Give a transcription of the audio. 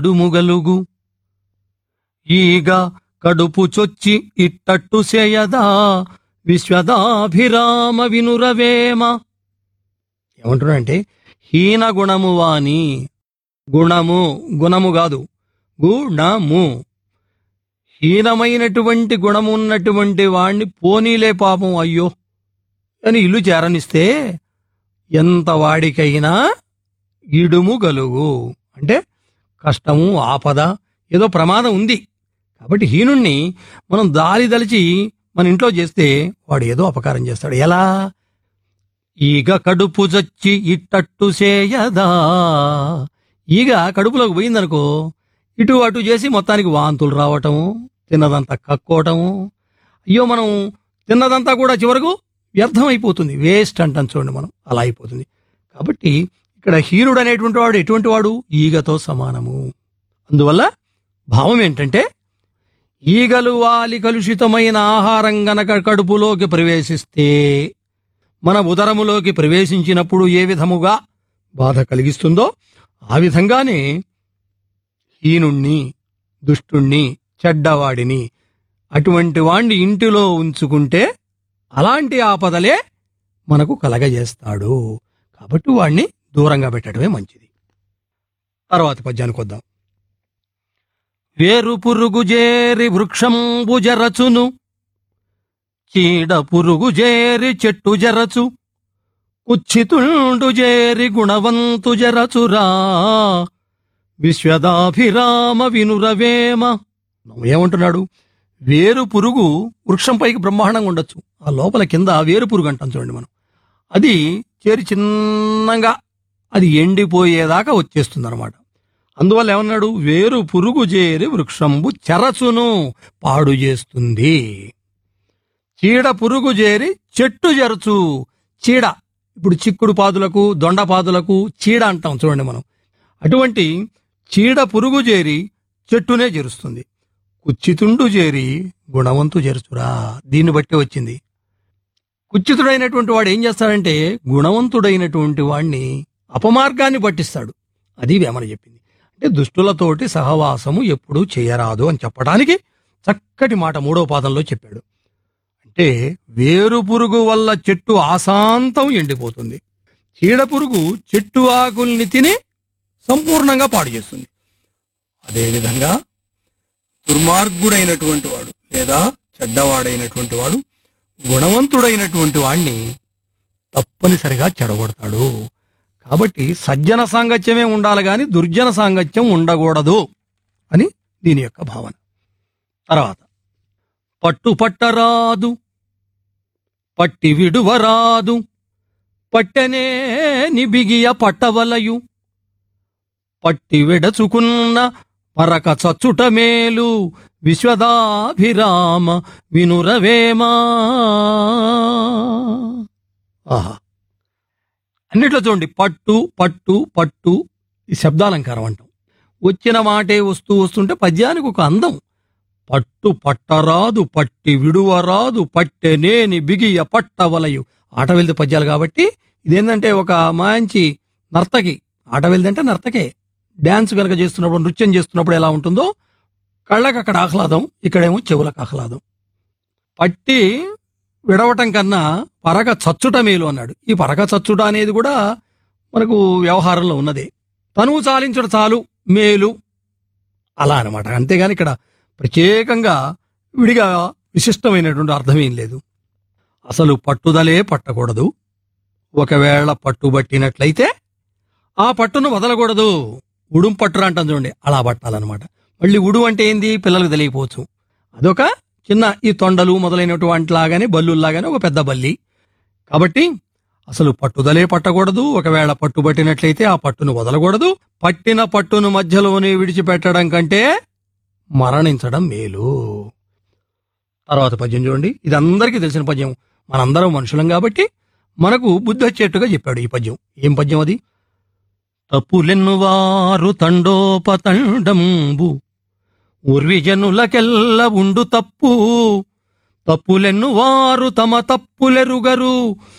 డుముగలుగు ఈగ కడుపు చొచ్చి ఇట్టట్టు సేయదా విశ్వదాభిరామ వినురవేమ ఏమంటున్నాడంటే హీన గుణము వాని గుణము గుణము కాదు గుణము హీనమైనటువంటి గుణము ఉన్నటువంటి వాణ్ణి పోనీలే పాపం అయ్యో అని ఇల్లు చేరనిస్తే ఎంత వాడికైనా ఇడుము గలుగు అంటే కష్టము ఆపద ఏదో ప్రమాదం ఉంది కాబట్టి హీనుణ్ణి మనం దారి దలిచి మన ఇంట్లో చేస్తే వాడు ఏదో అపకారం చేస్తాడు ఎలా ఈగ కడుపు జచ్చి ఇట్టట్టు చేయదా ఈగ కడుపులోకి పోయిందనుకో ఇటు అటు చేసి మొత్తానికి వాంతులు రావటము తిన్నదంతా కక్కోవటము అయ్యో మనం తిన్నదంతా కూడా చివరకు వ్యర్థం అయిపోతుంది వేస్ట్ అంటాం చూడండి మనం అలా అయిపోతుంది కాబట్టి ఇక్కడ హీనుడు అనేటువంటి వాడు ఎటువంటి వాడు ఈగతో సమానము అందువల్ల భావం ఏంటంటే ఈగలు వాలి కలుషితమైన ఆహారం గనక కడుపులోకి ప్రవేశిస్తే మన ఉదరములోకి ప్రవేశించినప్పుడు ఏ విధముగా బాధ కలిగిస్తుందో ఆ విధంగానే హీనుణ్ణి దుష్టుణ్ణి చెడ్డవాడిని అటువంటి వాణ్ణి ఇంటిలో ఉంచుకుంటే అలాంటి ఆపదలే మనకు కలగజేస్తాడు కాబట్టి వాణ్ణి దూరంగా పెట్టడమే మంచిది తర్వాత పద్యానికి వద్దాం వేరు పురుగు జేరి వృక్షంబు జరచును చీడ పురుగు జేరి చెట్టు జరచు కుచ్చితుండు జేరి గుణవంతు జరచురా విశ్వదాభిరామ వినురవేమ ఏమంటున్నాడు వేరు పురుగు వృక్షం పైకి బ్రహ్మాండంగా ఉండొచ్చు ఆ లోపల కింద వేరు పురుగు అంటాం చూడండి మనం అది చేరి చిన్నగా అది ఎండిపోయేదాకా వచ్చేస్తుంది అనమాట అందువల్ల ఏమన్నాడు వేరు పురుగు చేరి వృక్షంబు చెరచును పాడు చేస్తుంది చీడ పురుగు చేరి చెట్టు జరచు చీడ ఇప్పుడు చిక్కుడు పాదులకు దొండ పాదులకు చీడ అంటాం చూడండి మనం అటువంటి చీడ పురుగు చేరి చెట్టునే జరుస్తుంది కుచ్చితుండు చేరి గుణవంతు జరుచురా దీన్ని బట్టి వచ్చింది కుచ్చితుడైనటువంటి వాడు ఏం చేస్తాడంటే గుణవంతుడైనటువంటి వాణ్ణి అపమార్గాన్ని పట్టిస్తాడు అది వేమన చెప్పింది అంటే దుష్టులతోటి సహవాసము ఎప్పుడూ చేయరాదు అని చెప్పడానికి చక్కటి మాట మూడో పాదంలో చెప్పాడు అంటే వేరు పురుగు వల్ల చెట్టు ఆశాంతం ఎండిపోతుంది చీడ పురుగు చెట్టు ఆకుల్ని తిని సంపూర్ణంగా పాడు చేస్తుంది అదేవిధంగా దుర్మార్గుడైనటువంటి వాడు లేదా చెడ్డవాడైనటువంటి వాడు గుణవంతుడైనటువంటి వాణ్ణి తప్పనిసరిగా చెడగొడతాడు కాబట్టి సజ్జన సాంగత్యమే ఉండాలి గాని దుర్జన సాంగత్యం ఉండకూడదు అని దీని యొక్క భావన తర్వాత పట్టు పట్టరాదు పట్టి విడువరాదు పట్టెనే నిబిగియ పట్టవలయు పట్టి విడచుకున్న పరక చచ్చుట మేలు విశ్వదాభిరామ వినురవేమా ఆహా అన్నిట్లో చూడండి పట్టు పట్టు పట్టు ఈ శబ్దాలంకారం అంటాం వచ్చిన మాటే వస్తూ వస్తుంటే పద్యానికి ఒక అందం పట్టు పట్టరాదు పట్టి విడువరాదు పట్టెనేని బిగియ పట్టవలయు ఆట వెళ్తే పద్యాలు కాబట్టి ఇదేంటంటే ఒక మంచి నర్తకి ఆట వెళ్దంటే నర్తకే డాన్స్ కనుక చేస్తున్నప్పుడు నృత్యం చేస్తున్నప్పుడు ఎలా ఉంటుందో కళ్ళకి అక్కడ ఆహ్లాదం ఇక్కడేమో చెవులకు ఆహ్లాదం పట్టి విడవటం కన్నా పరక చచ్చుట మేలు అన్నాడు ఈ పరక చచ్చుట అనేది కూడా మనకు వ్యవహారంలో ఉన్నదే తనువు చాలించుట చాలు మేలు అలా అనమాట అంతేగాని ఇక్కడ ప్రత్యేకంగా విడిగా విశిష్టమైనటువంటి అర్థమేం లేదు అసలు పట్టుదలే పట్టకూడదు ఒకవేళ పట్టుబట్టినట్లయితే ఆ పట్టును వదలకూడదు ఉడుం పట్టురా అంటాం చూడండి అలా పట్టాలన్నమాట మళ్ళీ ఉడు అంటే ఏంది పిల్లలకు తెలియపోవచ్చు అదొక చిన్న ఈ తొండలు మొదలైనటువంటి లాగానే బల్లుల్లాగానే ఒక పెద్ద బల్లి కాబట్టి అసలు పట్టుదలే పట్టకూడదు ఒకవేళ పట్టుబట్టినట్లయితే ఆ పట్టును వదలకూడదు పట్టిన పట్టును మధ్యలోనే విడిచిపెట్టడం కంటే మరణించడం మేలు తర్వాత పద్యం చూడండి ఇది అందరికీ తెలిసిన పద్యం మనందరం మనుషులం కాబట్టి మనకు బుద్ధి వచ్చేట్టుగా చెప్పాడు ఈ పద్యం ఏం పద్యం అది తప్పులెన్నువారు తండోపతండంబు ఉర్విజనులకెల్ల ఉండు తప్పు తప్పులెన్నువారు తమ తప్పులెరుగరు